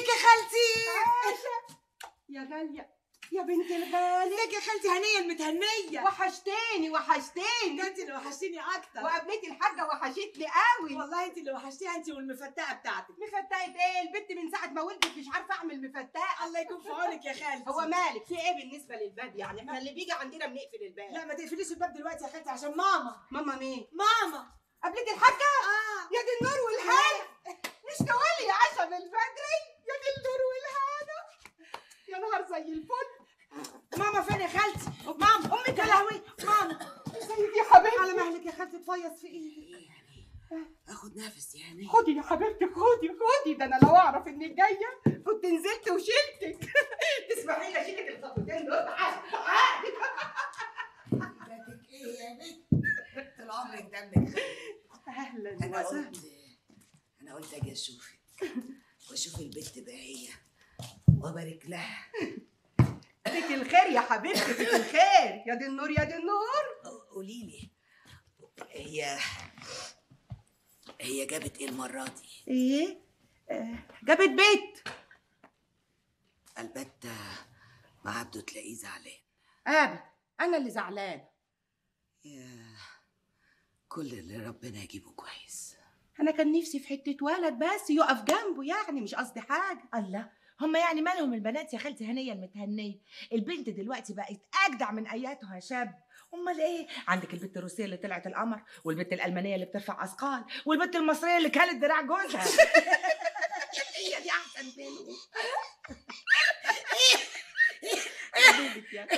ازيك يا خالتي يا غالية يا بنت الغالي ازيك يا خالتي هنيه المتهنيه وحشتيني وحشتيني ده انت اللي وحشتيني اكتر وقابلتي الحاجة وحشتني قوي والله انت اللي وحشتيها انت والمفتقه بتاعتك مفتقة ايه البنت من ساعة ما ولدت مش عارفة اعمل مفتقة الله يكون في عونك يا خالتي هو مالك في ايه بالنسبة للباب يعني احنا اللي بيجي عندنا بنقفل الباب لا ما تقفليش الباب دلوقتي يا خالتي عشان ماما ماما مين ماما قابلتي الحاجة اه يا دي النور والهنا مش تقولي يا عشا بالفجري يا دي النور والهنا يا نهار زي الفل ماما فين يا خالتي ماما امك يا لهوي ماما سيدي يا حبيبتي على مهلك يا خالتي تفيص في ايدك اخد نفس يا هنيه خدي يا حبيبتي خدي خدي ده انا لو اعرف انك جايه كنت نزلت وشلتك تسمحي لي اشيلك الخطوتين دول تعالي تعالي فاتك ايه يا بنت طول عمرك دمك خفيف اهلا انا وسهلا قلت انا قلت اجي اشوفك واشوف البنت بهية وابارك لها فيك الخير يا حبيبتي فيك الخير يا دي النور يا دي النور قولي لي هي هي جابت ايه المره دي ايه آه، جابت بيت البت ما عبده تلاقيه زعلان ابدا انا اللي زعلان يا كل اللي ربنا يجيبه كويس انا كان نفسي في حته ولد بس يقف جنبه يعني مش قصدي حاجه الله هما يعني مالهم البنات يا خالتي هنيه المتهنيه البنت دلوقتي بقت اجدع من اياتها شاب امال ايه عندك البنت الروسيه اللي طلعت القمر والبنت الالمانيه اللي بترفع اثقال والبنت المصريه اللي كانت دراع جوزها هي دي احسن منهم حبيبك يا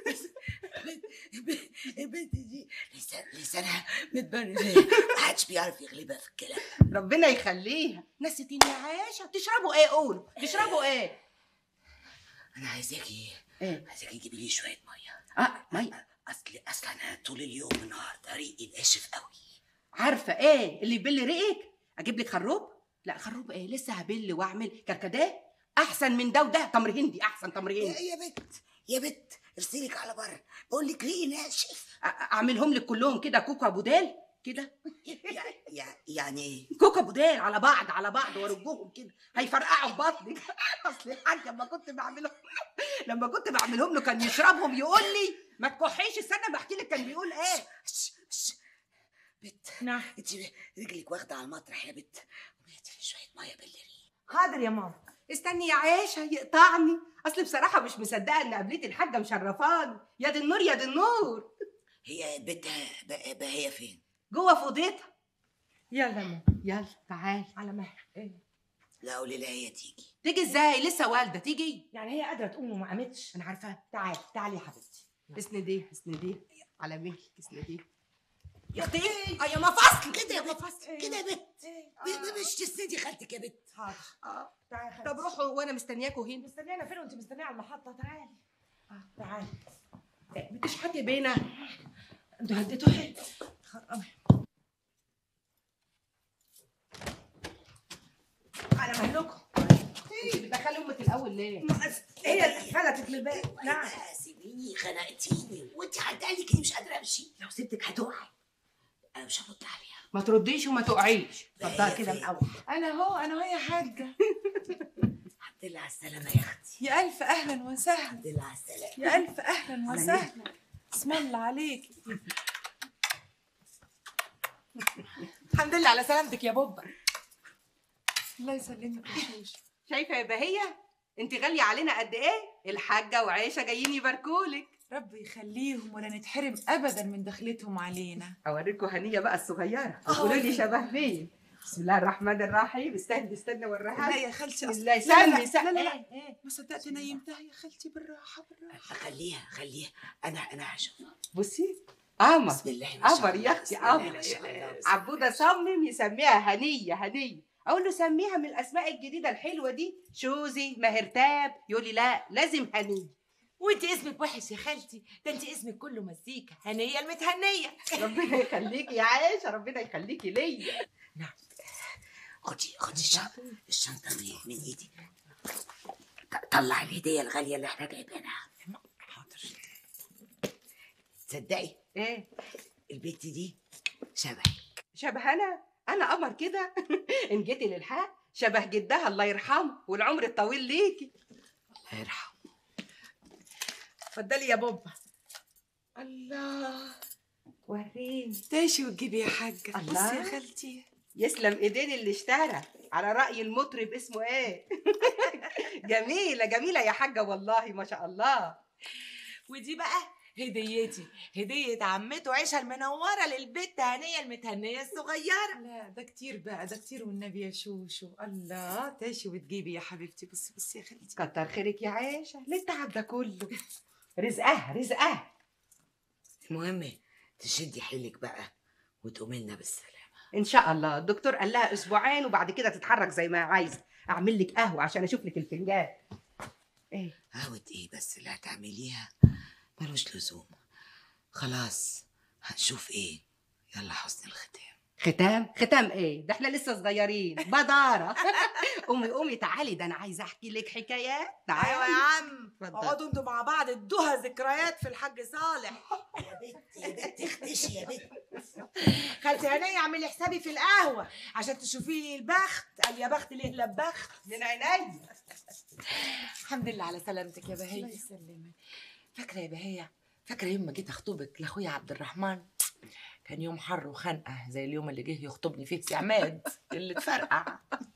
البنت دي لسان لسانها متبرد ما حدش بيعرف يغلبها في الكلام ربنا يخليها نسيتيني يا عايشه تشربوا ايه قولوا تشربوا ايه انا عايزاكي ايه عايزاكي تجيبي لي شويه ميه اه ميه اصل اصل انا طول اليوم النهارده ريقي ناشف قوي عارفه ايه اللي يبل ريقك اجيب لك خروب لا خروب ايه لسه هبل واعمل كركديه احسن من ده وده تمر هندي احسن تمر يا, هندي يا بنت يا بنت ارسلك على بره بقول لك ريقي ناشف أ- اعملهم لك كلهم كده كوكا بوديل كده يع- يع- يعني ايه كوكا بوديل على بعض على بعض وارجوهم كده هيفرقعوا في بطنك اصل الحاج لما كنت بعملهم لما كنت بعملهم له كان يشربهم يقول لي ما تكحيش استنى ما احكي لك كان بيقول ايه ش- ش- بنت نعم انت رجلك واخده على المطرح يا بنت قومي هاتي لي شويه ميه بالريق حاضر يا ماما استني يا عيشه يقطعني اصل بصراحه مش مصدقه ان قابلتي الحاجه مشرفاني يا دي النور يا دي النور هي البنت ب- بهية فين جوه في اوضتها يلا ماما يلا تعالي على مهلك إيه؟ لا قولي لها هي تيجي تيجي ازاي لسه والده تيجي يعني هي قادره تقوم وما قامتش انا عارفاها تعالي تعالي يا حبيبتي اسنديه اسنديه على مهلك اسنديه يا اختي اه يا مفاصل كده يا بنت كده يا بنت إيه؟ ب- ب- مش تسندي خالتك يا بنت حاضر اه تعالي يا طب خالتي. روحوا وانا مستنياكوا هنا مستنيانا فين وانت مستنيه على المحطه تعالي اه تعالي بتشحتي بينا انتوا هديتوا حلو خرقمي على مهلكم بتدخلي امك الاول ليه هي اللي فلتت من الباب نعم لا سيبيني خنقتيني وانت حد قال لك اني مش قادره امشي لو سبتك هتقعي انا مش هرد عليها ما ترديش وما تقعيش اتفضلي كده من اول انا هو انا هو يا حاجه الحمد لله على السلامه يا اختي يا الف اهلا وسهلا الحمد لله على السلامه يا الف اهلا وسهلا اسم الله عليك الحمد لله على سلامتك يا بوبا الله يسلمك يا شوش شايفه يا بهيه انت غاليه علينا قد ايه الحاجه وعيشه جايين يباركولك ربي يخليهم ولا نتحرم ابدا من دخلتهم علينا اوريكم هنيه بقى الصغيره قولوا لي شبه مين بسم الله الرحمن الرحيم استني استني لا والرحمن يا خالتي بسم أصل- الله لا لا سمي سمي لا لا لا ايه ايه ما صدقت نيمتها يا خالتي بالراحه بالراحه خليها خليها انا انا هشوفها بصي قمر بسم الله ما شاء قمر الله يا اختي بسم الله قمر ما شاء الله بسم عبوده صمم يسميها هنيه هنيه اقول له سميها من الاسماء الجديده الحلوه دي شوزي مهرتاب يقول لي لا لازم هنيه وانت اسمك وحش يا خالتي ده انت اسمك كله مزيكا هنيه المتهنيه ربنا يخليكي يا عائشه ربنا يخليكي ليا خدي خدي الشنطه الشنطه من, من ايدي ط- طلع الهديه الغاليه اللي احنا جايبينها حاضر تصدقي ايه البت دي شبهي شبه انا انا قمر كده ان جيتي للحق شبه جدها الله يرحمه والعمر الطويل ليكي الله يرحمه اتفضلي يا بابا الله وريني تاشي وتجيبي يا حاجه الله. بصي يا خالتي يسلم ايدين اللي اشترى على رأي المطرب اسمه ايه جميلة جميلة يا حاجة والله ما شاء الله ودي بقى هديتي هدية عمته عيشها المنورة للبت هنية المتهنية الصغيرة لا ده كتير بقى ده كتير والنبي يا شوشو الله تاشي وتجيبي يا حبيبتي بصي بصي يا خالتي كتر خيرك يا عيشة ليه التعب ده كله رزقها رزقها المهم تشدي حيلك بقى وتقومي لنا بالسلامة ان شاء الله الدكتور قال لها اسبوعين وبعد كده تتحرك زي ما عايزه اعمل لك قهوه عشان اشوف لك الفنجان ايه قهوة ايه بس اللي هتعمليها ملوش لزوم خلاص هنشوف ايه يلا حسن الختام ختام ختام ايه ده احنا لسه صغيرين بداره قومي قومي تعالي ده انا عايزه احكي لك حكايات تعالي ايوه يا عم اتفضل. اقعدوا انتوا مع بعض ادوها ذكريات في الحاج صالح يا بنت يا بنت اختشي يا بنت خالتي هنية اعملي حسابي في القهوة عشان تشوفي لي البخت قال يا بخت ليه لا بخت من عيني الحمد لله على سلامتك يا بهية الله يسلمك فاكرة يا بهية فاكرة يوم ما جيت اخطبك لاخويا عبد الرحمن كان يوم حر وخنقة زي اليوم اللي جه يخطبني فيه سي عماد اللي اتفرقع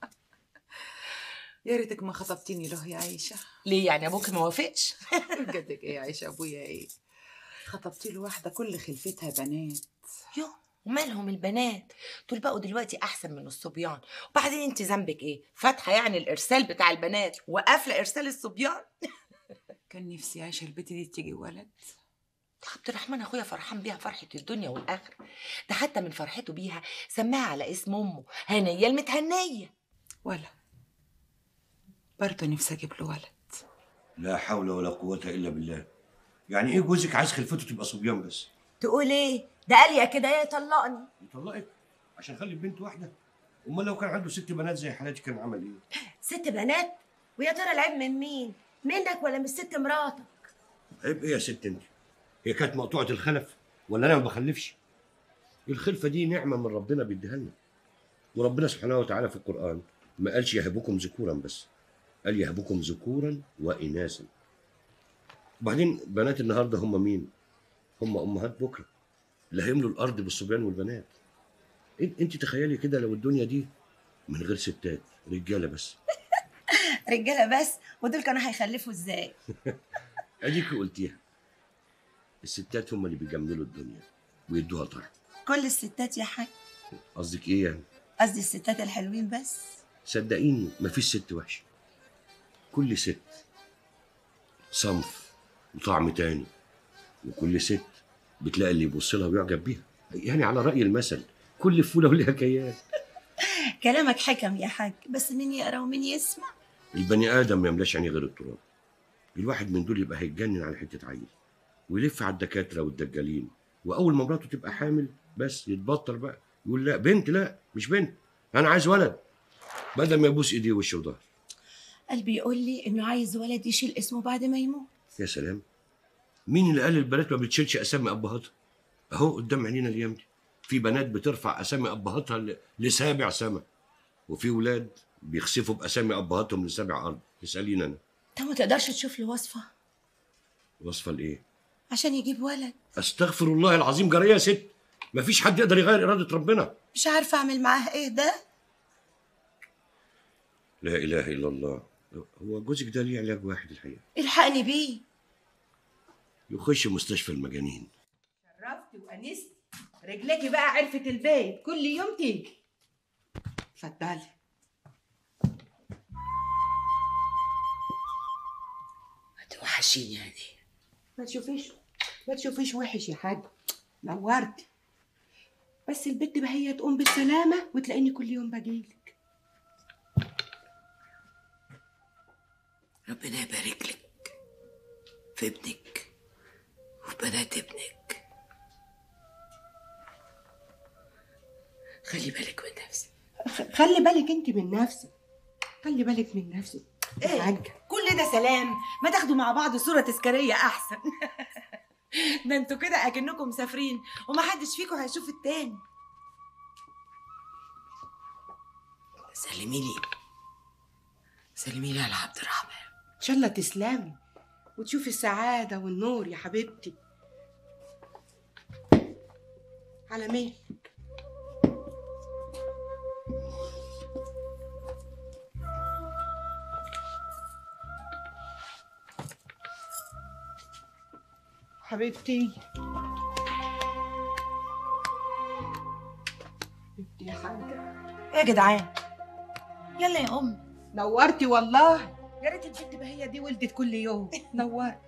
يا ريتك ما خطبتيني له يا عيشه ليه يعني ابوك ما وافقش بجدك ايه يا عيشه ابويا ايه خطبتي له واحده كل خلفتها بنات يو ومالهم البنات دول بقوا دلوقتي احسن من الصبيان وبعدين انت ذنبك ايه فاتحه يعني الارسال بتاع البنات وقافله ارسال الصبيان كان نفسي عيشه البت دي تيجي ولد ده عبد الرحمن اخويا فرحان بيها فرحه الدنيا والاخره ده حتى من فرحته بيها سماها على اسم امه هنيه المتهنيه ولا برضه نفسي اجيب له ولد لا حول ولا قوة إلا بالله يعني إيه جوزك عايز خلفته تبقى صبيان بس؟ تقول ايه ده قال يا كده يا طلقني يطلقك عشان خلي بنت واحدة؟ أمال لو كان عنده ست بنات زي حالاتي كان عمل إيه؟ ست بنات ويا ترى العيب من مين منك ولا من الست مراتك عيب إيه يا ست أنت؟ هي كانت مقطوعة الخلف ولا أنا ما بخلفش؟ الخلفة دي نعمة من ربنا بيديها لنا وربنا سبحانه وتعالى في القرآن ما قالش يهبكم ذكورا بس قال يهبكم ذكورا وإناثا وبعدين بنات النهارده هم مين؟ هم أمهات بكرة اللي هيملوا الأرض بالصبيان والبنات إن- أنت تخيلي كده لو الدنيا دي من غير ستات رجالة بس رجاله بس ودول كانوا هيخلفوا ازاي أديكي قلتيها الستات هم اللي بيجملوا الدنيا ويدوها طعم كل الستات يا حاج قصدك إيه يعني؟ قصدي الستات الحلوين بس صدقيني مفيش ست وحشة كل ست صنف وطعم تاني وكل ست بتلاقي اللي يبص لها ويعجب بيها يعني على رأي المثل كل فولة وليها كيان كلامك حكم يا حاج بس مين يقرا ومين يسمع البني آدم ما يملاش عينيه غير التراب الواحد من دول يبقى هيتجنن على حتة عيل ويلف على الدكاترة والدجالين وأول ما مراته تبقى حامل بس يتبطل بقى يقول لا بنت لا مش بنت أنا عايز ولد بدل ما يبوس إيديه وشه وظهره قلبي يقول لي انه عايز ولد يشيل اسمه بعد ما يموت يا سلام مين اللي قال البنات ما بتشيلش اسامي ابهاتها اهو قدام عينينا الايام دي في بنات بترفع اسامي ابهاتها ل- لسابع سما وفي ولاد بيخسفوا باسامي ابهاتهم لسابع ارض اسالينا انا انت ما تقدرش تشوف له وصفه وصفه لايه عشان يجيب ولد استغفر الله العظيم جريه يا ست ما فيش حد يقدر يغير اراده ربنا مش عارفه اعمل معاه ايه ده لا اله الا الله هو جوزك ده ليه علاج واحد الحقيقه الحقني بيه يخش مستشفى المجانين شرفتي وانستي رجليكي بقى عرفت البيت كل يوم تيجي اتفضلي هتوحشيني يا هدية ما تشوفيش ما تشوفيش وحش يا حاج نورتي بس البت بقى هي تقوم بالسلامة وتلاقيني كل يوم بجيلك ربنا يبارك لك في ابنك وفي بنات ابنك خلي بالك من نفسك خ- خلي بالك انت من نفسك خلي بالك من نفسك إيه؟ يا حاجة كل ده سلام ما تاخدوا مع بعض صورة تذكارية أحسن ده انتوا كده أكنكم مسافرين ومحدش فيكم هيشوف التاني سلمي لي سلمي لي على عبد الرحمن ان شاء الله تسلمي وتشوفي السعاده والنور يا حبيبتي على مين حبيبتي حبيبتي يا حاجه ايه يا جدعان يلا يا ام نورتي والله يا ريت البنت بهية دي ولدت كل يوم نورت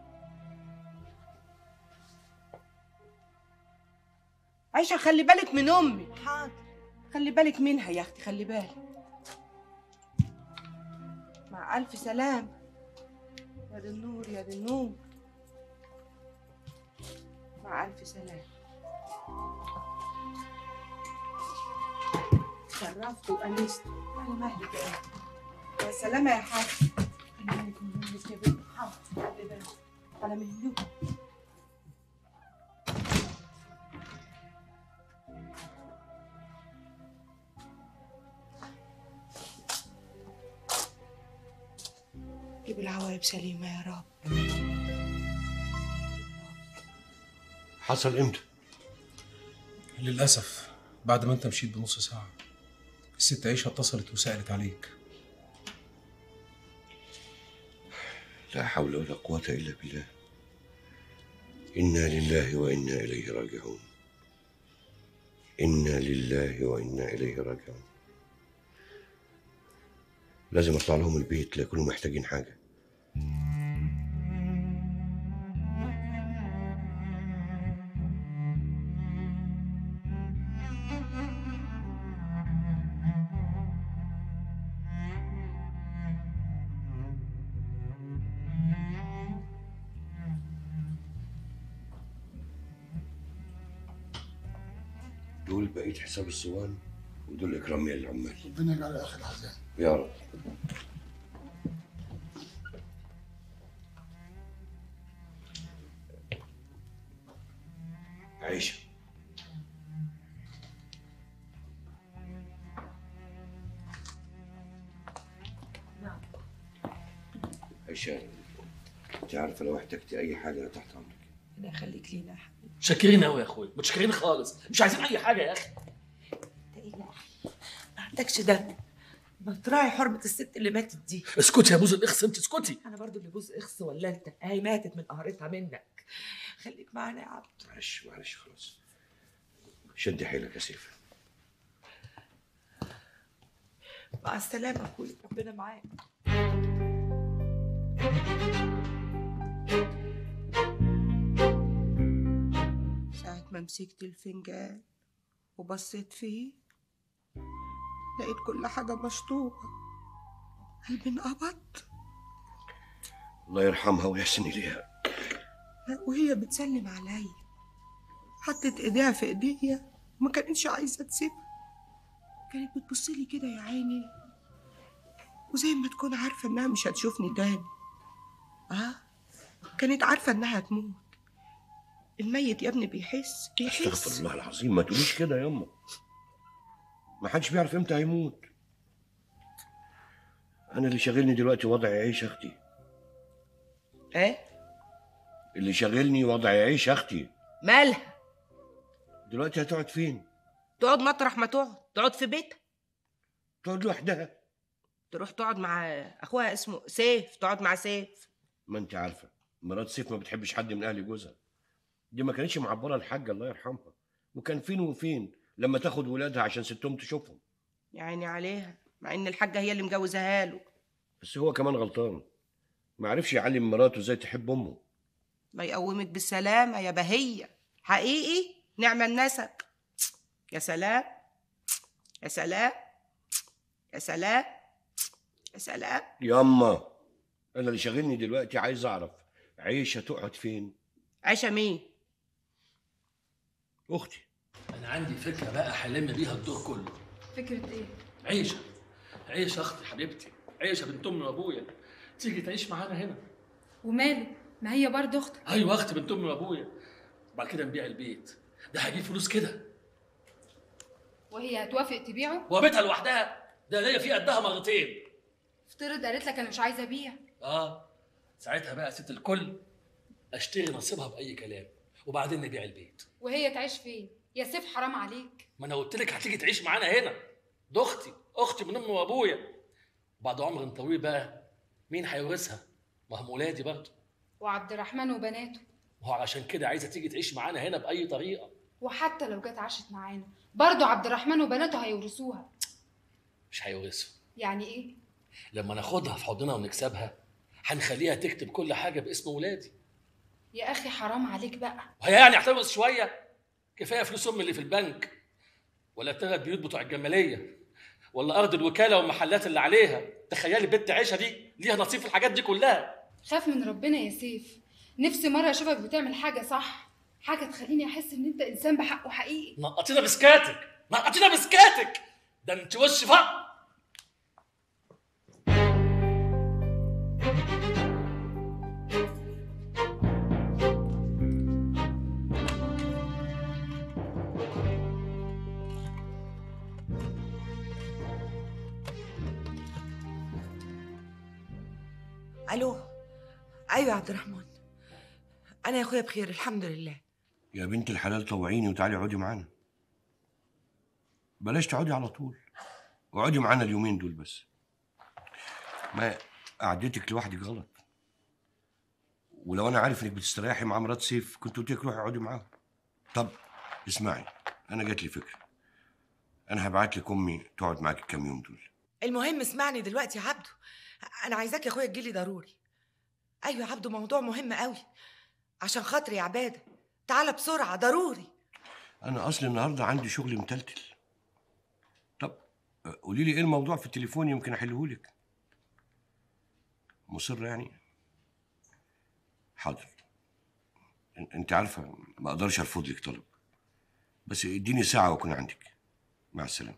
عايشة خلي بالك من أمي حاضر خلي بالك منها يا أختي خلي بالك مع ألف سلام يا دي النور يا دي النور مع ألف سلام شرفت وأنست على مهلك يا أختي. يا سلامة يا حاج خلي بالك من أمك يا بنت حاضر خلي بالك على مهلك جيب العوايب سليمة يا رب حصل امتى للأسف بعد ما أنت مشيت بنص ساعة الست عيشة اتصلت وسألت عليك لا حول ولا قوة إلا بالله إنا لله وإنا إليه راجعون إنا لله وإنا إليه راجعون لازم أطلع لهم البيت لا يكونوا محتاجين حاجة دول بقية حساب الصوان ودول إكرامية للعمال ربنا يجعل اخر حزان يا رب عيشة عيشة انت عارفة لو احتجتي أي حاجة أنا تحت أمرك ربنا يخليك لينا يا حبيبي متشكرين قوي يا اخويا متشكرين خالص مش عايزين اي حاجه يا اخي ما عندكش دم ما تراعي حرمة الست اللي ماتت دي اسكتي يا بوز الاخس انت اسكتي أنا برضو اللي بوز إخس ولا أنت هي ماتت من قهرتها منك خليك معانا يا عبد معلش معلش خلاص شدي حيلك يا سيف مع السلامة أخوي ربنا معاك ساعة ما مسكت الفنجان وبصيت فيه لقيت كل حاجة مشطوبة قلبي انقبض الله يرحمها ويحسن إليها لا، وهي بتسلم عليا حطت ايديها في ايديا وما كانتش عايزة تسيبها كانت بتبص لي كده يا عيني وزي ما تكون عارفة انها مش هتشوفني تاني اه كانت عارفة انها هتموت الميت يا ابني بيحس بيحس استغفر الله العظيم ما تقوليش كده يا يما ما حدش بيعرف امتى هيموت انا اللي شاغلني دلوقتي وضع يعيش اختي ايه اللي شاغلني وضع يعيش اختي مالها دلوقتي هتقعد فين تقعد مطرح ما تقعد تقعد في بيتها تقعد لوحدها تروح تقعد مع اخوها اسمه سيف تقعد مع سيف ما انت عارفه مرات سيف ما بتحبش حد من اهل جوزها دي ما كانتش معبره الحاجه الله يرحمها وكان فين وفين لما تاخد ولادها عشان ستهم تشوفهم يا عيني عليها مع ان الحاجة هي اللي مجوزاها له بس هو كمان غلطان ما عرفش يعلم مراته ازاي تحب امه ما يقومك بالسلامة يا بهية حقيقي نعمة النسب يا سلام يا سلام يا سلام يا سلام ياما انا اللي شاغلني دلوقتي عايز اعرف عيشه تقعد فين عيشة مين اختي انا عندي فكره بقى هلم بيها الدور كله فكرة ايه؟ عيشه عيشه اختي حبيبتي عيشه بنت امي وابويا تيجي تعيش معانا هنا وماله؟ ما هي برضه اختك ايوه اختي بنت امي وابويا وبعد كده نبيع البيت ده هجيب فلوس كده وهي هتوافق تبيعه؟ وبيتها لوحدها ده ليا فيه قدها مرتين افترض قالت لك انا مش عايزه ابيع اه ساعتها بقى ست الكل اشتري نصيبها باي كلام وبعدين نبيع البيت وهي تعيش فين يا سيف حرام عليك ما انا قلت لك هتيجي تعيش معانا هنا ده اختي اختي من امي وابويا بعد عمر طويل بقى مين هيورثها ما هم ولادي برضه وعبد الرحمن وبناته وهو علشان كده عايزه تيجي تعيش معانا هنا باي طريقه وحتى لو جت عاشت معانا برضه عبد الرحمن وبناته هيورثوها مش هيورثوا يعني ايه لما ناخدها في حضننا ونكسبها هنخليها تكتب كل حاجه باسم ولادي يا اخي حرام عليك بقى وهي يعني احتفظ شويه كفايه فلوس امي اللي في البنك ولا الثلاث بيوت بتوع الجماليه ولا ارض الوكاله والمحلات اللي عليها تخيلي بنت عيشه دي ليها نصيب في الحاجات دي كلها خاف من ربنا يا سيف نفسي مره اشوفك بتعمل حاجه صح حاجه تخليني احس ان انت انسان بحقه حقيقي نقطينا بسكاتك نقطينا بسكاتك ده انت وش فق الو ايوه يا عبد الرحمن انا يا اخويا بخير الحمد لله يا بنت الحلال طوعيني وتعالي اقعدي معانا بلاش تقعدي على طول اقعدي معانا اليومين دول بس ما قعدتك لوحدك غلط ولو انا عارف انك بتستريحي مع مرات سيف كنت قلت لك روحي اقعدي معاهم طب اسمعي انا جات لي فكره انا هبعت لك امي تقعد معاك الكام يوم دول المهم اسمعني دلوقتي يا عبده انا عايزاك يا اخويا تجيلي ضروري ايوه يا عبده موضوع مهم قوي عشان خاطري يا عباده تعالى بسرعه ضروري انا اصل النهارده عندي شغل متلتل طب قولي لي ايه الموضوع في التليفون يمكن احله لك مصر يعني حاضر إن- انت عارفه ما اقدرش ارفض لك طلب بس اديني ساعه واكون عندك مع السلامه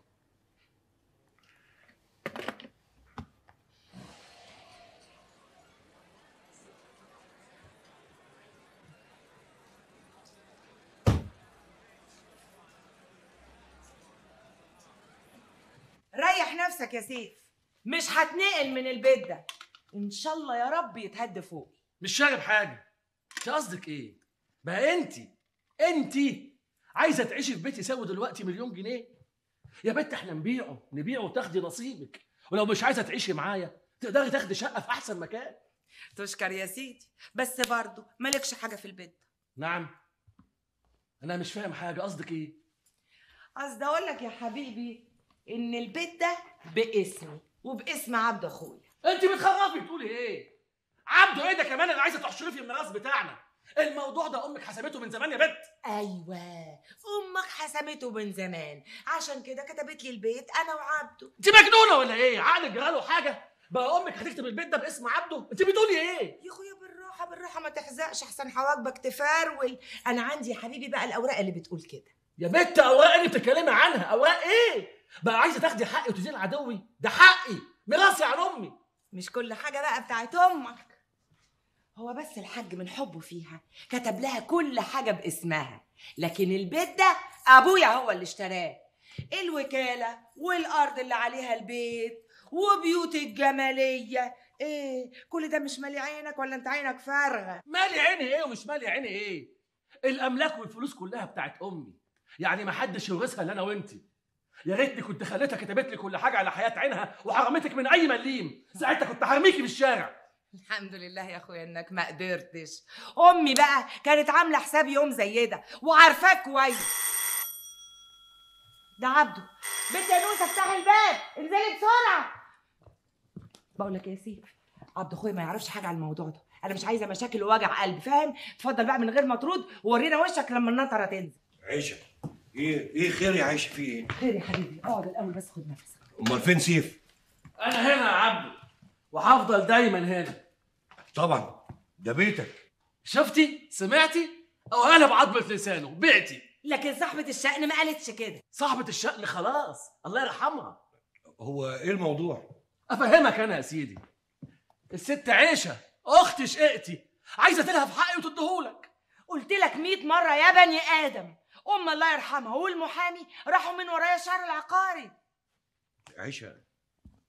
ريح نفسك يا سيف مش هتنقل من البيت ده ان شاء الله يا رب يتهد فوق مش شارب حاجه انت قصدك ايه بقى انت انت عايزه تعيشي في بيت يساوي دلوقتي مليون جنيه يا بنت احنا نبيعه نبيعه وتاخدي نصيبك ولو مش عايزه تعيشي معايا تقدري تاخدي شقه في احسن مكان تشكر يا سيدي بس برضه مالكش حاجه في البيت نعم انا مش فاهم حاجه قصدك ايه قصدي اقول لك يا حبيبي ان البيت ده باسمي وباسم عبد اخويا انت بتخرفي بتقولي ايه عبده ايه ده كمان اللي عايزه تحشري في الميراث بتاعنا الموضوع ده امك حسبته من زمان يا بنت ايوه امك حسمته من زمان عشان كده كتبت لي البيت انا وعبده انت مجنونه ولا ايه عقلك جراله حاجه بقى امك هتكتب البيت ده باسم عبده انت بتقولي ايه يا اخويا بالراحه بالراحه ما تحزقش احسن حواجبك تفرول انا عندي يا حبيبي بقى الاوراق اللي بتقول كده يا بنت اوراق اللي بتتكلمي عنها اوراق ايه بقى عايزه تاخدي حقي وتدين عدوي ده حقي ميراثي عن امي مش كل حاجه بقى بتاعت امك هو بس الحاج من حبه فيها كتب لها كل حاجه باسمها لكن البيت ده ابويا هو اللي اشتراه الوكاله والارض اللي عليها البيت وبيوت الجماليه ايه كل ده مش مالي عينك ولا انت عينك فارغه مالي عيني ايه ومش مالي عيني ايه الاملاك والفلوس كلها بتاعت امي يعني ما حدش يورثها الا انا وانت يا ريتني كنت خليتها كتبت لي كل حاجه على حياه عينها وحرمتك من اي مليم ساعتها كنت هرميكي في الشارع الحمد لله يا اخويا انك ما قدرتش امي بقى كانت عامله حساب يوم زي ده وعارفاك كويس ده عبده بنت يا نوسه افتحي الباب انزلي بسرعه بقول لك يا سيف عبد اخويا ما يعرفش حاجه عن الموضوع ده انا مش عايزه مشاكل ووجع قلب فاهم اتفضل بقى من غير ما ترد وورينا وشك لما النطره تنزل عيشه ايه ايه خير يا عايشه في ايه خير يا حبيبي اقعد الاول بس خد نفسك امال فين سيف انا هنا يا عبده وهفضل دايما هنا طبعا ده بيتك شفتي سمعتي او انا بعضمه لسانه بعتي لكن صاحبه الشأن ما قالتش كده صاحبه الشأن خلاص الله يرحمها هو ايه الموضوع افهمك انا يا سيدي الست عيشه اختي شقتي عايزه تلهى في حقي وتديهولك قلت لك 100 مره يا بني ادم ام الله يرحمها والمحامي راحوا من ورايا شهر العقاري عيشه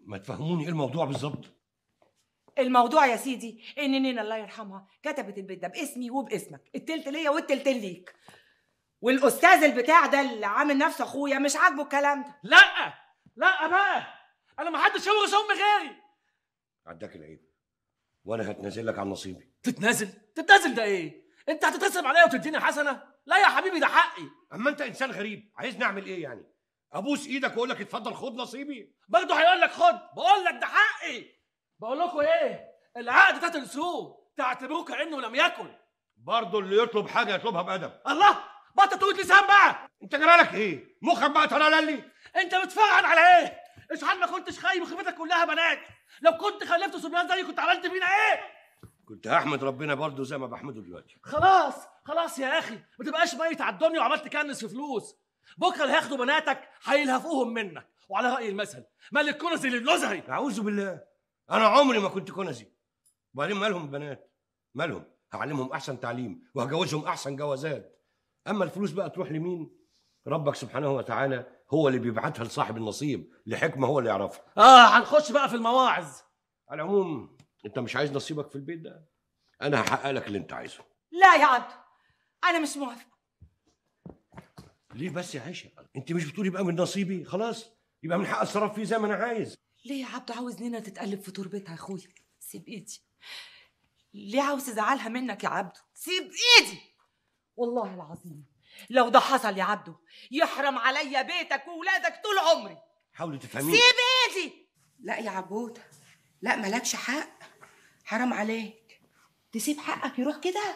ما تفهموني ايه الموضوع بالظبط الموضوع يا سيدي ان نينا الله يرحمها كتبت البيت ده باسمي وباسمك التلت ليا والتلتين ليك والاستاذ البتاع ده اللي عامل نفسه اخويا مش عاجبه الكلام ده لا لا بقى انا ما حدش يورث امي غيري عداك العيب وانا هتنازل لك عن نصيبي تتنازل تتنازل ده ايه انت هتترسم عليا وتديني حسنه لا يا حبيبي ده حقي اما انت انسان غريب عايزني اعمل ايه يعني ابوس ايدك واقول لك اتفضل خد نصيبي برضه هيقول لك خد بقول لك ده حقي بقول لكم ايه العقد ده تنسوه تعتبروه كانه لم يكن برضه اللي يطلب حاجه يطلبها بادب الله بطل تقول لسان بقى انت جرالك ايه مخك بقى ترى انت بتفرعن على ايه اشحال ما كنتش خايب وخيبتك كلها بنات لو كنت خلفت صبيان زي كنت عملت فينا ايه كنت هحمد ربنا برضه زي ما بحمده دلوقتي خلاص خلاص يا اخي ما تبقاش ميت على الدنيا وعمال تكنس في فلوس بكره اللي هياخدوا بناتك هيلهفوهم منك وعلى راي المثل مال الكنزي للنزهي اعوذ بالله انا عمري ما كنت كنزي وبعدين مالهم البنات مالهم هعلمهم احسن تعليم وهجوزهم احسن جوازات اما الفلوس بقى تروح لمين ربك سبحانه وتعالى هو اللي بيبعتها لصاحب النصيب لحكمه هو اللي يعرفها اه هنخش بقى في المواعظ على العموم انت مش عايز نصيبك في البيت ده انا هحقق لك اللي انت عايزه لا يا عبد انا مش موافقه ليه بس يا عائشه انت مش بتقولي بقى من نصيبي خلاص يبقى من حق اتصرف فيه زي ما انا عايز ليه يا عبد عاوز نينا تتقلب في تربتها يا اخويا سيب ايدي ليه عاوز تزعلها منك يا عبدو سيب ايدي والله العظيم لو ده حصل يا عبدو يحرم عليا بيتك وولادك طول عمري حاولي تفهميني سيب ايدي لا يا عبودة لا مالكش حق حرام عليك تسيب حقك يروح كده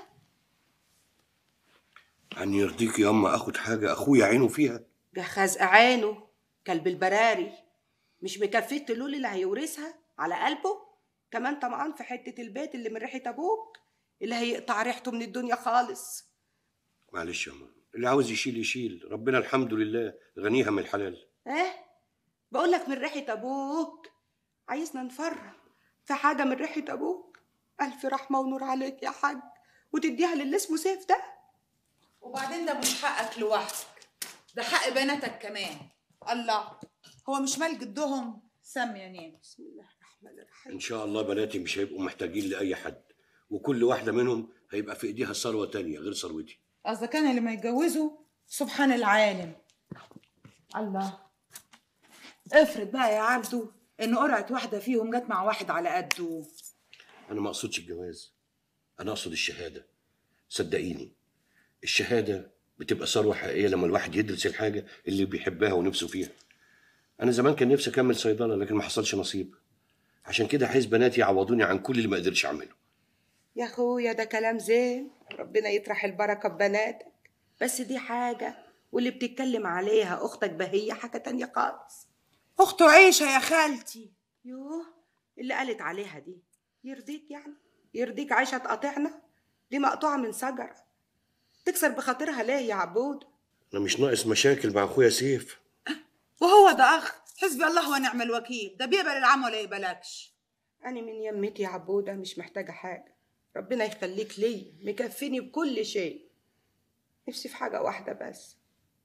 أن يرضيك يا أما أخد حاجة أخويا عينه فيها ده خزق عينه كلب البراري مش مكفيه التلول اللي هيورثها على قلبه كمان طمعان في حتة البيت اللي من ريحة أبوك اللي هيقطع ريحته من الدنيا خالص معلش يا أما اللي عاوز يشيل يشيل ربنا الحمد لله غنيها من الحلال ايه بقول لك من ريحة أبوك عايزنا نفرح في حاجة من ريحة أبوك ألف رحمة ونور عليك يا حاج وتديها للي اسمه سيف ده وبعدين ده مش حقك لوحدك ده حق بناتك كمان الله هو مش مال جدهم سمي يا نين بسم الله الرحمن الرحيم إن شاء الله بناتي مش هيبقوا محتاجين لأي حد وكل واحدة منهم هيبقى في إيديها ثروة تانية غير ثروتي قصدك كان اللي ما يتجوزوا سبحان العالم الله افرض بقى يا عبدو ان قرعه واحده فيهم جت مع واحد على قده أنا ما أقصدش الجواز أنا أقصد الشهادة صدقيني الشهادة بتبقى ثروة حقيقية لما الواحد يدرس الحاجة اللي بيحبها ونفسه فيها أنا زمان كان نفسي أكمل صيدلة لكن ما حصلش نصيب عشان كده عايز بناتي يعوضوني عن كل اللي ما قدرتش أعمله يا أخويا ده كلام زين ربنا يطرح البركة ببناتك بس دي حاجة واللي بتتكلم عليها أختك بهية حاجة تانية خالص اخته عيشه يا خالتي يوه اللي قالت عليها دي يرضيك يعني يرضيك عايشة تقاطعنا دي مقطوعة من شجرة تكسر بخاطرها ليه يا عبود أنا مش ناقص مشاكل مع أخويا سيف وهو ده اخ حسبي الله ونعم الوكيل ده بيقبل العم ولا يقبلكش أنا من يمتي يا عبودة مش محتاجة حاجة ربنا يخليك لي مكفيني بكل شيء نفسي في حاجة واحدة بس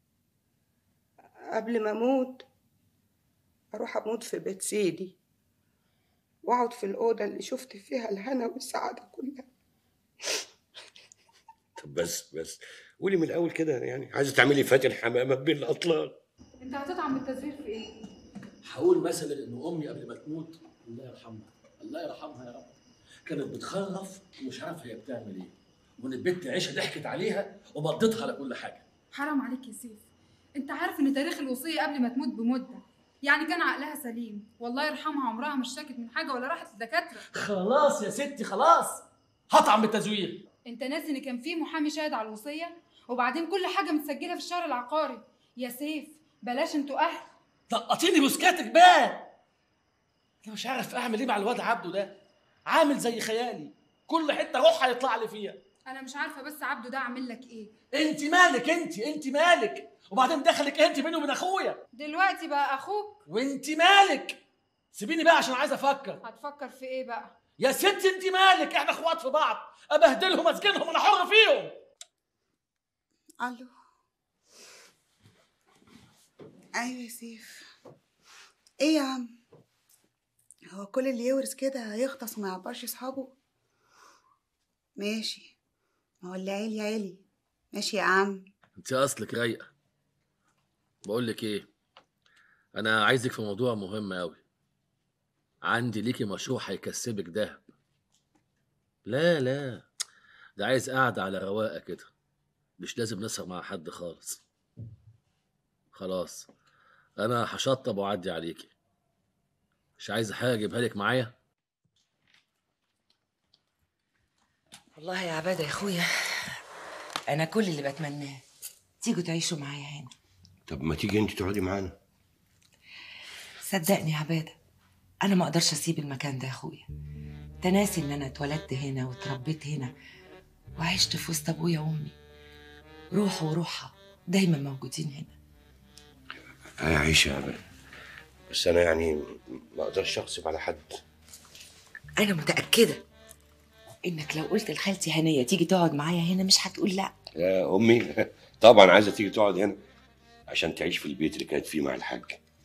قبل ما أموت أروح أموت في بيت سيدي وأقعد في الأوضة اللي شفت فيها الهنا والسعادة كلها طب بس بس قولي من الأول كده يعني عايزة تعملي فاتن حمامة بين الأطلال انت هتطعم بالتزوير في ايه؟ هقول مثلا ان امي قبل ما تموت الله يرحمها الله يرحمها يا رب كانت بتخرف ومش عارفه هي بتعمل ايه وان البت عيشه ضحكت عليها ومضتها على كل حاجه حرام عليك يا سيف انت عارف ان تاريخ الوصيه قبل ما تموت بمده يعني كان عقلها سليم والله يرحمها عمرها مش شكت من حاجه ولا راحت للدكاتره خلاص يا ستي خلاص هطعم بالتزوير انت ناسي ان كان في محامي شاهد على الوصيه وبعدين كل حاجه متسجله في الشهر العقاري يا سيف بلاش انتوا اهل طقطيني بوسكاتك بقى انا مش عارف اعمل ايه مع الواد عبده ده عامل زي خيالي كل حته اروح هيطلع لي فيها انا مش عارفه بس عبده ده عامل لك ايه انت مالك انت انت مالك وبعدين دخلك انت بيني وبين اخويا دلوقتي بقى اخوك وانت مالك سيبيني بقى عشان عايز افكر هتفكر في ايه بقى يا ستي انت مالك احنا اخوات في بعض ابهدلهم اسجنهم انا حر فيهم الو ايوه يا سيف ايه يا عم هو كل اللي يورث كده هيغطس وما يعبرش اصحابه ماشي ما هو اللي عيلي عيلي ماشي يا عم انت اصلك رايقه بقول لك ايه انا عايزك في موضوع مهم قوي عندي ليكي مشروع هيكسبك دهب لا لا ده عايز قاعده على رواقه كده مش لازم نسهر مع حد خالص خلاص انا هشطب واعدي عليكي مش عايز حاجه اجيبها لك معايا والله يا عبادة يا اخويا انا كل اللي بتمناه تيجوا تعيشوا معايا هنا طب ما تيجي انت تقعدي معانا صدقني يا عبادة انا ما اقدرش اسيب المكان ده يا اخويا تناسي ان انا اتولدت هنا واتربيت هنا وعشت في وسط ابويا وامي روحه وروحها دايما موجودين هنا اه يا عيشه يا بنت. بس انا يعني ما اقدرش اغصب على حد انا متاكده انك لو قلت لخالتي هنيه تيجي تقعد معايا هنا مش هتقول لا يا امي طبعا عايزه تيجي تقعد هنا عشان تعيش في البيت اللي كانت فيه مع الحاج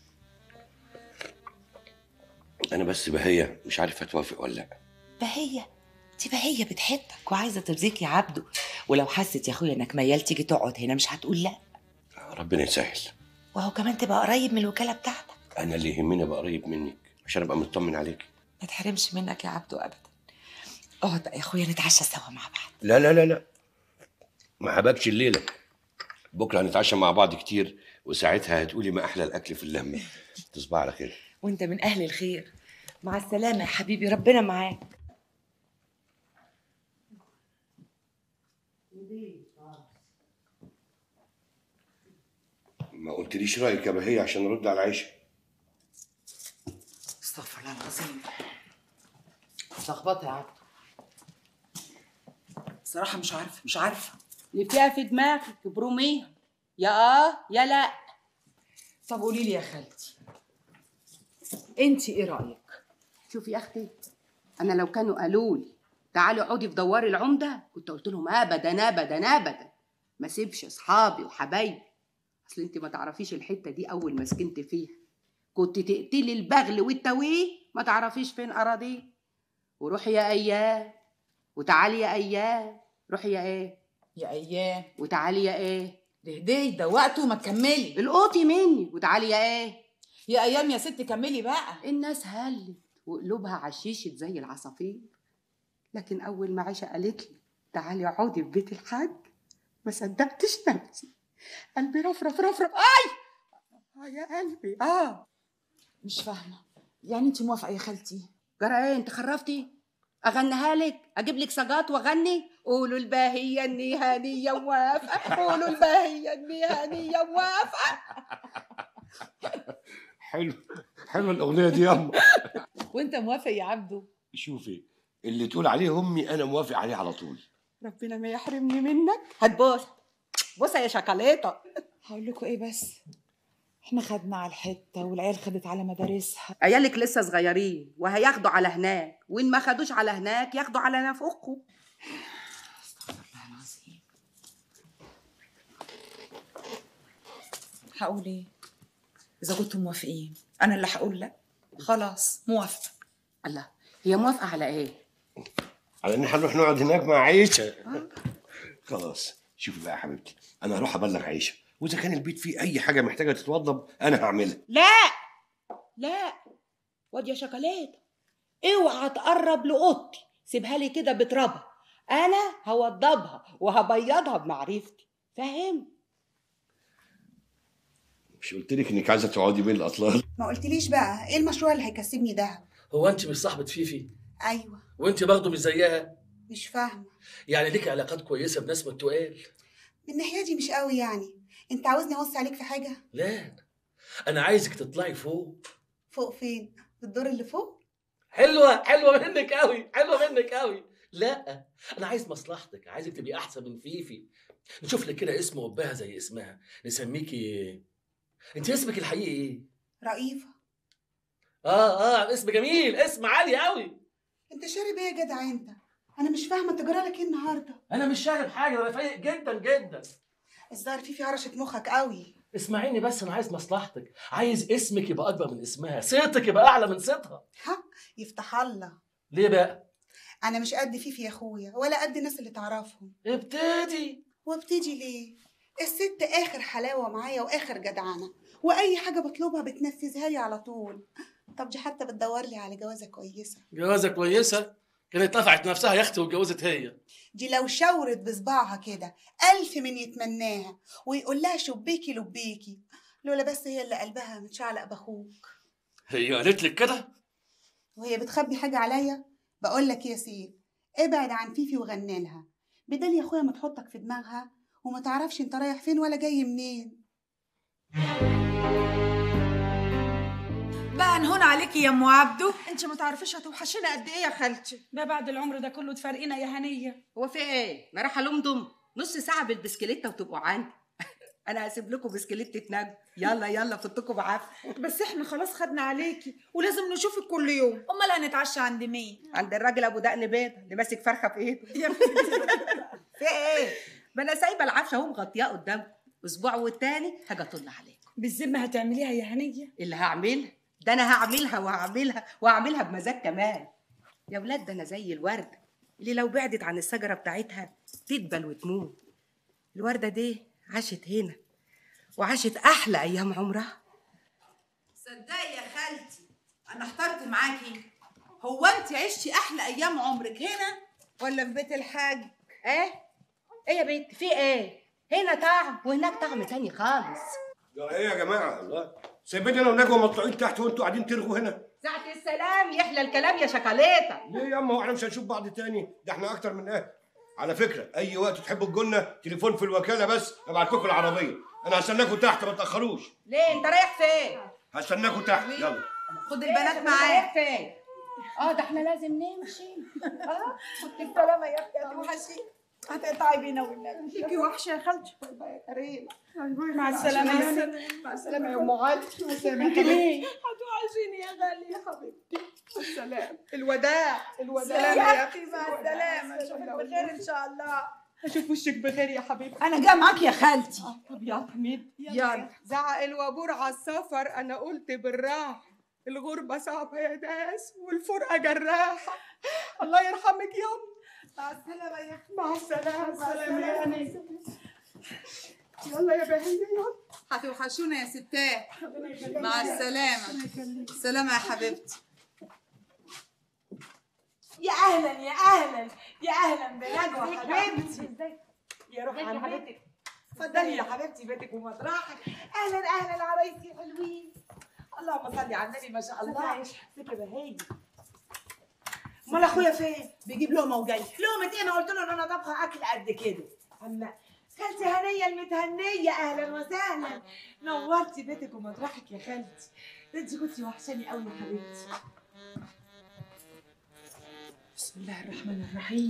انا بس بهية مش عارف هتوافق ولا لا بهية دي بهية بتحبك وعايزه ترضيك يا عبده ولو حست يا اخويا انك ميال تيجي تقعد هنا مش هتقول لا ربنا يسهل وهو كمان تبقى قريب من الوكاله بتاعتك انا اللي يهمني ابقى قريب منك عشان ابقى مطمن عليك ما تحرمش منك يا عبده ابدا اقعد بقى يا اخويا نتعشى سوا مع بعض لا لا لا لا ما هبكش الليله بكره هنتعشى مع بعض كتير وساعتها هتقولي ما احلى الاكل في اللمه تصبح على خير وانت من اهل الخير مع السلامه يا حبيبي ربنا معاك ما قلتليش رايك يا بهية عشان ارد على عيشه استغفر الله العظيم لخبطه يا عبد صراحة مش عارفة مش عارفة اللي فيها في دماغك بروميها يا اه يا لا طب قولي لي يا خالتي انت ايه رأيك؟ شوفي يا اختي انا لو كانوا قالوا لي تعالوا اقعدي في دوار العمده كنت قلت لهم ابدا ابدا ابدا ما سيبش اصحابي وحبايبي اصل انت ما تعرفيش الحته دي اول ما سكنت فيها كنت تقتلي البغل والتويه ما تعرفيش فين اراضيه وروحي يا ايام وتعالي يا ايام روحي يا ايه يا ايام وتعالي يا ايه لهدي ده وقت وما تكملي القوطي مني وتعالي يا ايه يا ايام يا ست كملي بقى الناس هلت وقلوبها عشيشت زي العصافير لكن اول ما عيشه قالت لي تعالي اقعدي في بيت الحاج ما صدقتش نفسي قلبي رفرف رفرف اي آه يا قلبي اه مش فاهمة يعني انت موافقة يا خالتي جرى ايه انت خرفتي اغنيها لك اجيب لك سجات واغني قولوا الباهيه النهانيه موافقه قولوا الباهيه النهانيه موافقه حلو حلوه الاغنيه دي ياما وانت موافق يا عبدو شوفي اللي تقول عليه امي انا موافق عليه على طول ربنا ما يحرمني منك هتبوس بوسه يا شوكولاته هقول لكم ايه بس احنا خدنا على الحتة والعيال خدت على مدارسها عيالك لسه صغيرين وهياخدوا على هناك وان ما خدوش على هناك ياخدوا على نفوقكم هقول ايه اذا كنتم موافقين انا اللي هقول لا خلاص موافقة الله هي موافقه على ايه على ان هنروح نقعد هناك مع عيشه خلاص شوفي بقى يا حبيبتي انا هروح ابلغ عيشه واذا كان البيت فيه اي حاجه محتاجه تتوضب انا هعملها لا لا واد يا شوكولاته اوعى تقرب لاوضتي سيبها لي كده بترابها انا هوضبها وهبيضها بمعرفتي فاهم مش قلت لك انك عايزه تقعدي بين الاطلال ما قلتليش بقى ايه المشروع اللي هيكسبني دهب هو انت مش صاحبه فيفي ايوه وانت برضه مش زيها مش فاهمة يعني ليك علاقات كويسه بناس من التقال من الناحية دي مش قوي يعني انت عاوزني اوصي عليك في حاجة لا انا عايزك تطلعي فوق فوق فين في الدور اللي فوق حلوه حلوه منك قوي حلوه منك قوي لا انا عايز مصلحتك عايزك تبقي احسن من فيفي نشوف لك كده اسم وبها زي اسمها نسميكي انت اسمك الحقيقي ايه رئيفة اه اه اسم جميل اسم عالي قوي انت شارب ايه يا جدع انت انا مش فاهمة انت جرالك ايه النهاردة انا مش شارب حاجه انا فايق جدا جدا الظاهر فيفي هرشت مخك قوي اسمعيني بس انا عايز مصلحتك عايز اسمك يبقى اكبر من اسمها صيتك يبقى اعلى من صيتها ها يفتح الله ليه بقى انا مش قد فيفي يا اخويا ولا قد الناس اللي تعرفهم ابتدي وابتدي ليه الست اخر حلاوه معايا واخر جدعنه واي حاجه بطلبها بتنفذها لي على طول طب دي حتى بتدور لي على جوازه كويسه جوازه كويسه كانت نفعت نفسها يا اختي واتجوزت هي دي لو شاورت بصباعها كده ألف من يتمناها ويقول لها شبيكي لبيكي لولا بس هي اللي قلبها متشعلق بأخوك هي قالت لك كده وهي بتخبي حاجة عليا بقول لك يا سيف ابعد عن فيفي وغني لها بدل يا اخويا ما تحطك في دماغها وما تعرفش انت رايح فين ولا جاي منين بقى نهون عليكي يا ام عبده انت ما تعرفيش هتوحشينا قد ايه يا خالتي ده بعد العمر ده كله تفارقينا يا هنيه هو في ايه؟ انا رايحه لمضم نص ساعه بالبسكليته وتبقوا عندي انا هسيب لكم بسكليته نجم يلا يلا فوتكم بعافيه بس احنا خلاص خدنا عليكي ولازم نشوفك كل يوم امال هنتعشى عند مين عند الراجل ابو دقن بيض اللي ماسك فرخه في ايده يا في ايه؟ ما انا سايبه العفشه اهو مغطياه قدامكم اسبوع والتاني حاجه طل عليكم بالذمه هتعمليها يا هنيه اللي هعملها ده انا هعملها وهعملها وهعملها بمزاج كمان يا ولاد ده انا زي الورده اللي لو بعدت عن الشجره بتاعتها تدبل وتموت الورده دي عاشت هنا وعاشت احلى ايام عمرها صدقي يا خالتي انا احترت معاكي هو انت عشتي احلى ايام عمرك هنا ولا في بيت الحاج ايه ايه يا بنت في ايه هنا طعم وهناك طعم تاني خالص ده ايه يا جماعه الله سايبين انا ونجوى مطلوعين تحت وانتوا قاعدين ترغوا هنا ساعة السلام يحلى الكلام يا شكاليتا ليه يا اما هو احنا مش هنشوف بعض تاني ده احنا اكتر من اهل على فكره اي وقت تحبوا تجولنا تليفون في الوكاله بس ابعت لكم العربيه انا هستناكم تحت ما تاخروش ليه انت رايح فين هستناكم تحت يلا خد البنات إيه، معاك رايح فين اه ده احنا لازم نمشي اه كنت السلامه يا اختي هتوحشي هتقطعي بينا والنبي ليكي وحشه يا خالتي يا كريم مع السلامه يا هاني مع السلامه يا ام علي مع السلامه انت ليه هتوحشيني يا غاليه يا حبيبتي السلام الوداع الوداع سلام يا يا اختي مع السلامه اشوفك بخير ان شاء الله هشوف وشك بخير يا حبيبتي انا جايه معاك يا خالتي طب يا حميد يلا زعق الوابور على السفر انا قلت بالراحه الغربة صعبة يا ناس والفرقة جراحة الله يرحمك يا أم مع السلامه يا اختي مع السلامة مع السلامه يا هنيه يلا يا بهية يلا هتوحشونا يا ستات مع السلامه سلامه يا حبيبتي يا اهلا يا اهلا يا اهلا بنجوى حبيبتي يا روح ازيك يا حبيبتي اتفضلي يا حبيبتي بيتك ومطرحك اهلا اهلا عرايسي حلوين اللهم صل على النبي ما شاء الله ازيك يا بهاجي امال اخويا فين؟ بيجيب لقمه وجاي لقمه ايه انا قلت له ان انا طبخه اكل قد كده اما خالتي هنيه المتهنيه اهلا وسهلا نورتي بيتك ومطرحك يا خالتي ده انت كنتي وحشاني قوي يا حبيبتي بسم الله الرحمن الرحيم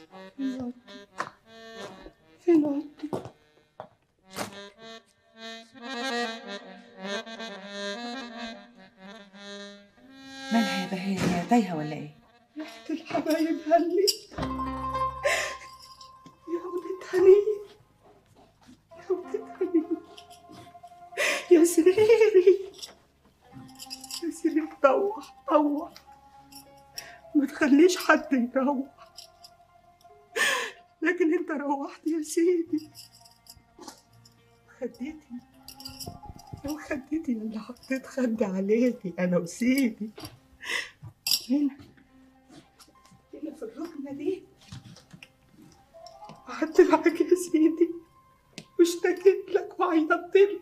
فين أختي؟ مالها يا بهية هي تايهة ولا ايه؟ ريحة الحبايب هلي يا ولد هنية يا ولد هنية يا سريري يا سريري روح روح ما تخليش حد يروح لكن انت روحت يا سيدي خدتني لو خدتني اللي حطيت خد عليكي انا وسيدي هنا هنا في الركنة دي قعدت معاك يا سيدي واشتكيت لك وعيطت لك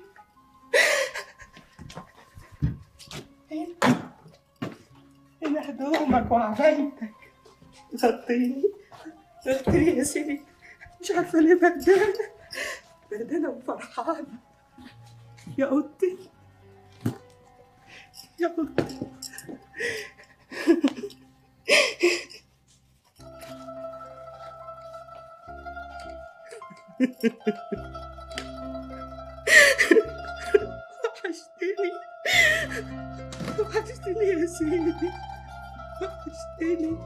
هنا هنا هدومك وعبايتك غطيني غطيني يا سيدي مش عارفة ليه بردانة بردانة وفرحانة يا قطي يا قطي وحشتني وحشتني يا سيدي وحشتني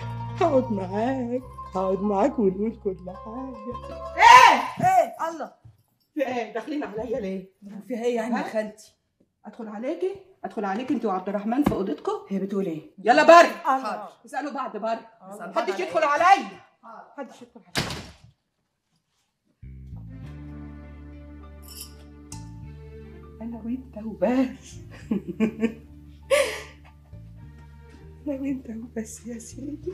هقعد معاك هقعد معاك ونقول كل حاجة ايه ايه الله في ايه داخلين عليا ليه في ايه يعني يا ها؟ خالتي ادخل عليكي ادخل عليكي انت وعبد الرحمن في اوضتكم هي بتقول ايه يلا بره حاضر. اسالوا بعض بره حاضر. محدش يدخل عليا محدش يدخل عليا انا وانت وبس انا وانت وبس يا سيدي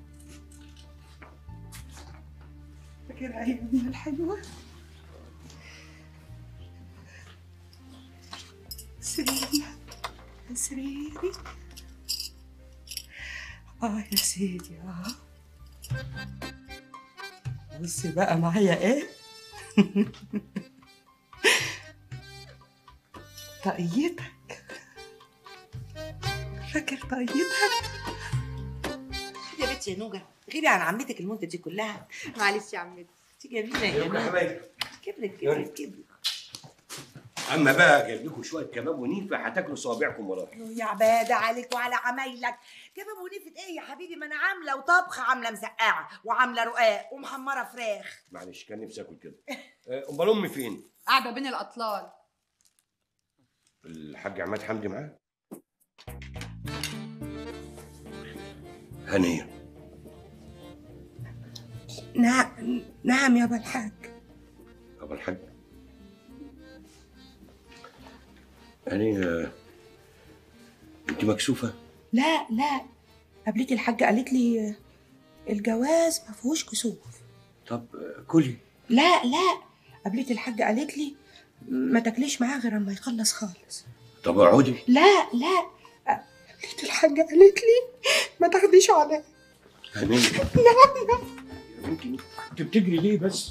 فاكر ايامنا الحلوه سريري سريري اه يا سيدي اه بصي بقى معايا ايه طاقيتك فاكر طاقيتك يا بنتي يا نوجة غيري عن عمتك المدة دي كلها معلش يا عمتي انت جميلة يا يا جماعة حبايبي كبرت كبرت كبرت اما بقى جايب لكم شويه كباب ونيفه هتاكلوا صوابعكم ورايا يا عبادة عليك وعلى عمايلك كباب ونيفة ايه يا حبيبي ما انا عاملة وطبخة عاملة مسقعة وعاملة رقاق ومحمرة فراخ معلش كان نفسي اكل كده آه، امال امي فين؟ قاعده بين الاطلال الحاج عماد حمدي معاه هنيه نعم نعم يا ابا الحاج ابو الحاج يعني آه، انت مكسوفه لا لا قابلتي الحاجة قالت لي الجواز ما فيهوش كسوف طب آه، كلي لا لا قابلتي الحاجة قالت لي ما تاكليش معاه غير اما يخلص خالص طب اقعدي لا لا قابلتي الحاجة قالت لي ما تاخديش عليا هنيه لا لا يا بنتي انت بتجري ليه بس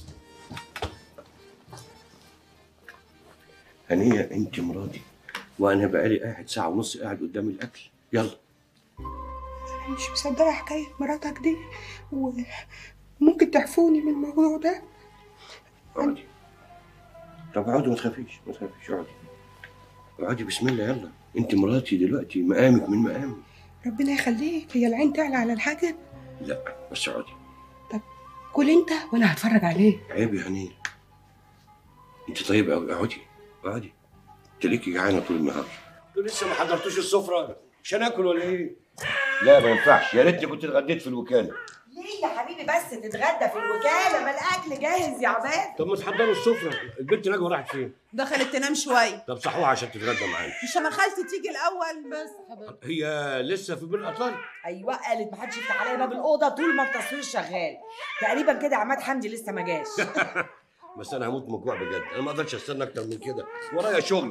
هنيه انت مراتي وانا بقالي قاعد ساعه ونص قاعد قدام الاكل يلا أنا مش مصدقة حكاية مراتك دي وممكن تعفوني من الموضوع ده اقعدي طب اقعدي ما تخافيش ما تخافيش اقعدي اقعدي بسم الله يلا انت مراتي دلوقتي مقامك من مقامي ربنا يخليك هي العين تعلى على الحاجة لا بس اقعدي كل انت وانا هتفرج عليك عيب يا هنيه انت طيب قوي اقعدي اقعدي انت ليكي جعانه طول النهار انتوا لسه ما حضرتوش السفره مش هناكل ولا ايه؟ لا ما ينفعش يا ريتني كنت اتغديت في الوكاله ليه يا حبيبي بس تتغدى في الوكالة ما الأكل جاهز يا عباد طب ما تحضروا السفره البنت نجوى راحت فين؟ دخلت تنام شويه طب صحوها عشان تتغدى معانا مش انا خالتي تيجي الاول بس هي لسه في بين الاطلال ايوه قالت محدش يفتح عليا باب الاوضه طول ما التصوير شغال تقريبا كده عماد حمدي لسه ما جاش بس انا هموت من الجوع بجد انا ما اقدرش استنى اكتر من كده ورايا شغل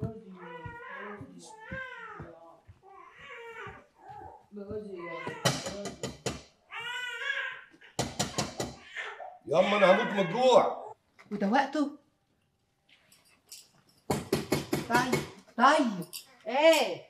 ياما انا هموت من الجوع وده وقته طيب طيب ايه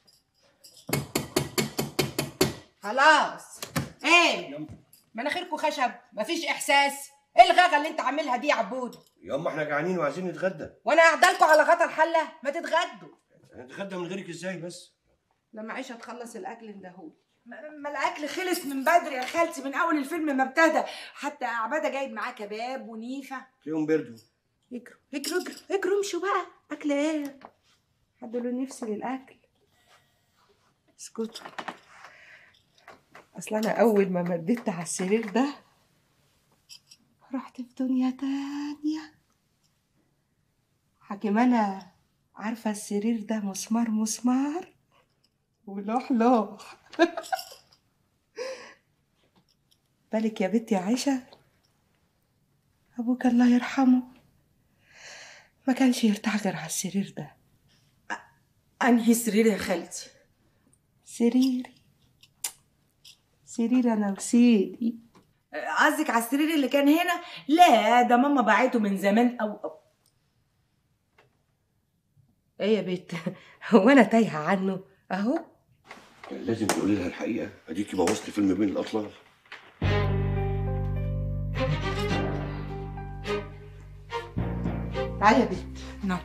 خلاص ايه مناخيركوا خشب مفيش احساس ايه الغاغه اللي انت عاملها دي يا عبود ياما احنا جعانين وعايزين نتغدى وانا قاعده على غطا الحله ما تتغدوا هنتغدى من غيرك ازاي بس لما عيشه تخلص الاكل اندهولي ما ما الاكل خلص من بدري يا خالتي من اول الفيلم ما ابتدى حتى عباده جايب معاه كباب ونيفه تلاقيهم بردوا اجروا اجروا اجروا اجروا امشوا بقى اكل ايه حد له نفسي للاكل اسكتوا اصل انا اول ما مددت على السرير ده رحت في دنيا تانية حكيم انا عارفه السرير ده مسمار مسمار ولوح لوح بالك يا بنتي يا عيشه ابوك الله يرحمه ما كانش يرتاح غير على السرير ده انهي سرير يا خالتي سريري سرير انا وسيدي قصدك على السرير اللي كان هنا لا ده ماما باعته من زمان او, أو. ايه يا بنت هو انا تايهه عنه اهو لازم تقولي لها الحقيقه اديكي بوظتي فيلم بين الاطلال تعالي يا بنت نعم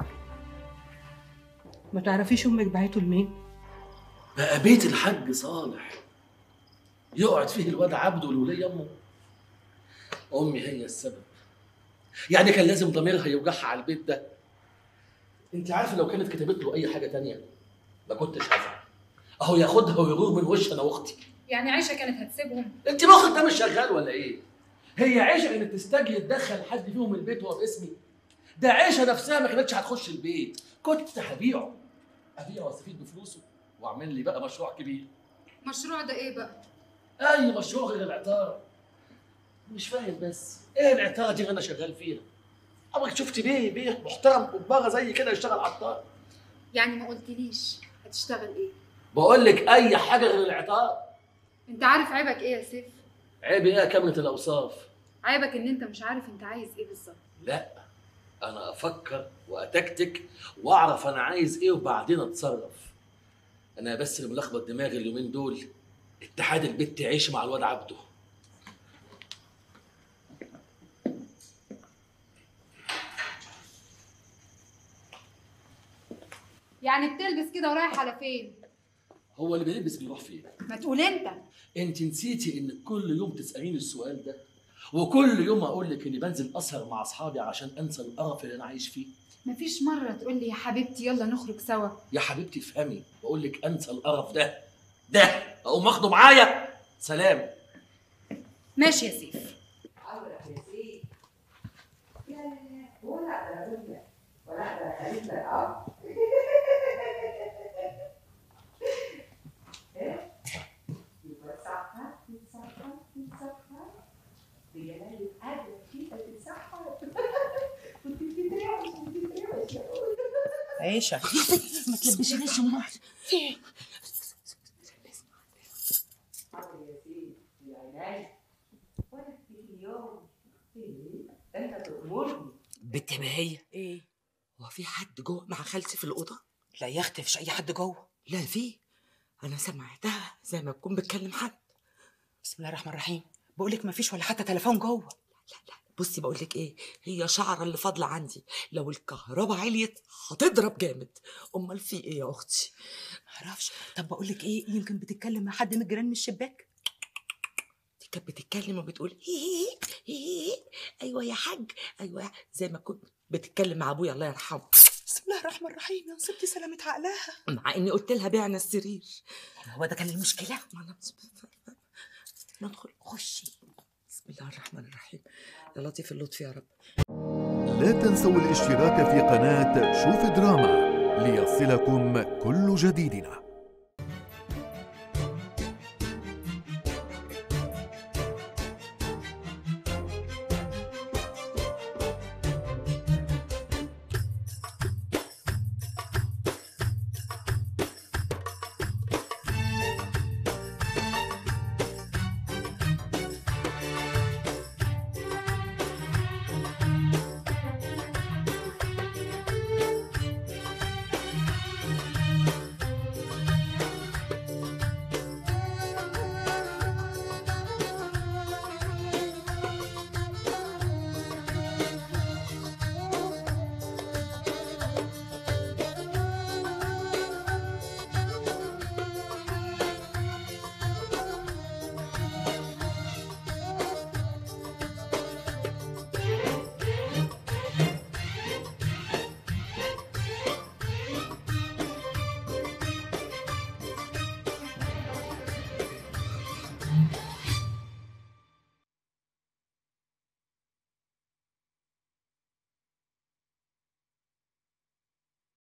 ما تعرفيش امك بعته لمين بقى بيت الحاج صالح يقعد فيه الواد عبده والولية امه امي هي السبب يعني كان لازم ضميرها يوجعها على البيت ده انت عارفه لو كانت كتبت له اي حاجه تانية ما كنتش هزعل اهو ياخدها ويغور من وش انا واختي يعني عايشه كانت هتسيبهم انت مخك ده مش شغال ولا ايه هي عيشه انك تستجري تدخل حد فيهم البيت وهو باسمي ده عيشه نفسها ما كانتش هتخش البيت كنت هبيعه ابيعه واستفيد بفلوسه واعمل لي بقى مشروع كبير مشروع ده ايه بقى اي مشروع غير العطاره مش فاهم بس ايه العطاره دي اللي انا شغال فيها عمرك شفت بيه بيه محترم كبارة زي كده يشتغل عطار يعني ما قلتليش هتشتغل ايه بقول لك اي حاجه غير العطار انت عارف عيبك ايه يا سيف عيب ايه يا كامله الاوصاف عيبك ان انت مش عارف انت عايز ايه بالظبط لا انا افكر واتكتك واعرف انا عايز ايه وبعدين اتصرف انا بس اللي ملخبط دماغي اليومين دول اتحاد البت يعيش مع الواد عبده يعني بتلبس كده ورايح على فين هو اللي بيلبس بيروح فين ما تقول انت انت نسيتي ان كل يوم تساليني السؤال ده وكل يوم اقول لك اني بنزل اسهر مع اصحابي عشان انسى القرف اللي انا عايش فيه مفيش مره تقول لي يا حبيبتي يلا نخرج سوا يا حبيبتي افهمي بقول لك انسى القرف ده ده اقوم واخده معايا سلام ماشي يا سيف عيشة ما تلبسينيش امال بنت ما هي ايه هو في حد جوه مع خالتي في الاوضه لا يا اختي مفيش اي حد جوه لا في انا سمعتها زي ما تكون بتكلم حد بسم الله الرحمن الرحيم بقول لك مفيش ولا حتى تليفون جوه بصي بقول لك ايه هي شعره اللي فاضله عندي لو الكهرباء عليت هتضرب جامد امال في ايه يا اختي معرفش طب بقول لك ايه يمكن بتتكلم مع حد من الجيران من الشباك دي كانت بتتكلم وبتقول هي هي هي هي ايوه يا حاج ايوه زي ما كنت بتتكلم مع ابويا الله يرحمه بسم الله الرحمن الرحيم يا نصيبتي سلامة عقلها مع اني قلت لها بعنا السرير هو ده كان المشكلة ما انا ندخل خشي بسم الله الرحمن الرحيم يا لطيف اللطف يا رب لا تنسوا الاشتراك في قناة شوف دراما ليصلكم كل جديدنا